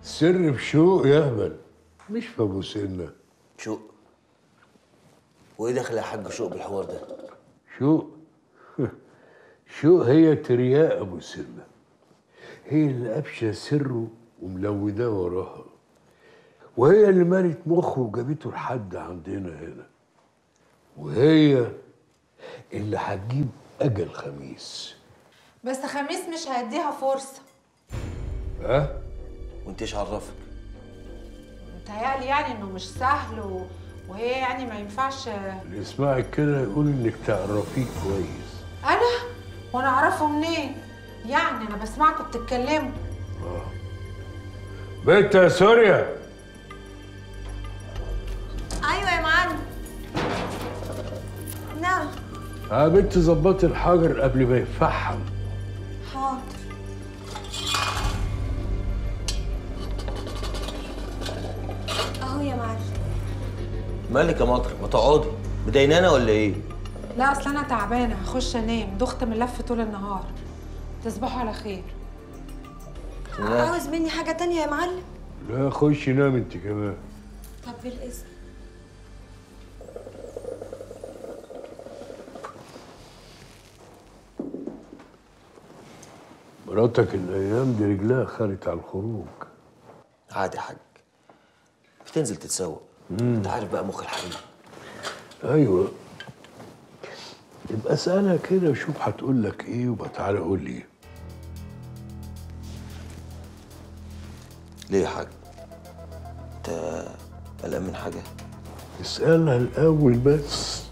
سر في شوق يهبل مش في ابو سنه شوق وايه دخل يا حاج شوق بالحوار ده شوق شوق هي ترياق ابو سنه هي اللي قافشه سره وملوداه وراها وهي اللي مالت مخه وجابته لحد عندنا هنا وهي اللي هتجيب اجل خميس بس خميس مش هيديها فرصة ها وانت ايش عرفك متهيألي يعني انه مش سهل و... وهي يعني ما ينفعش اللي يسمعك كده يقول انك تعرفيه كويس انا وانا اعرفه منين يعني انا بسمعكم بتتكلموا بنت يا سوريا ايوه يا معلم نعم ها بنت ظبطي الحجر قبل ما يفحم حاضر اهو يا معلم مالك يا مطر ما تقعدي مدينانه ولا ايه لا اصل انا تعبانه هخش انام دخت من لف طول النهار تصبحوا على خير عاوز مني حاجه تانية يا معلم لا خشي نام انت كمان طب بالاذن مراتك الايام دي رجلها خارت على الخروج عادي يا حاج بتنزل تتسوق انت عارف بقى مخ الحريم ايوه يبقى اسالها كده وشوف هتقول لك ايه وبقى تعالى قول لي ليه يا حاج انت قلقان من حاجه اسالها الاول بس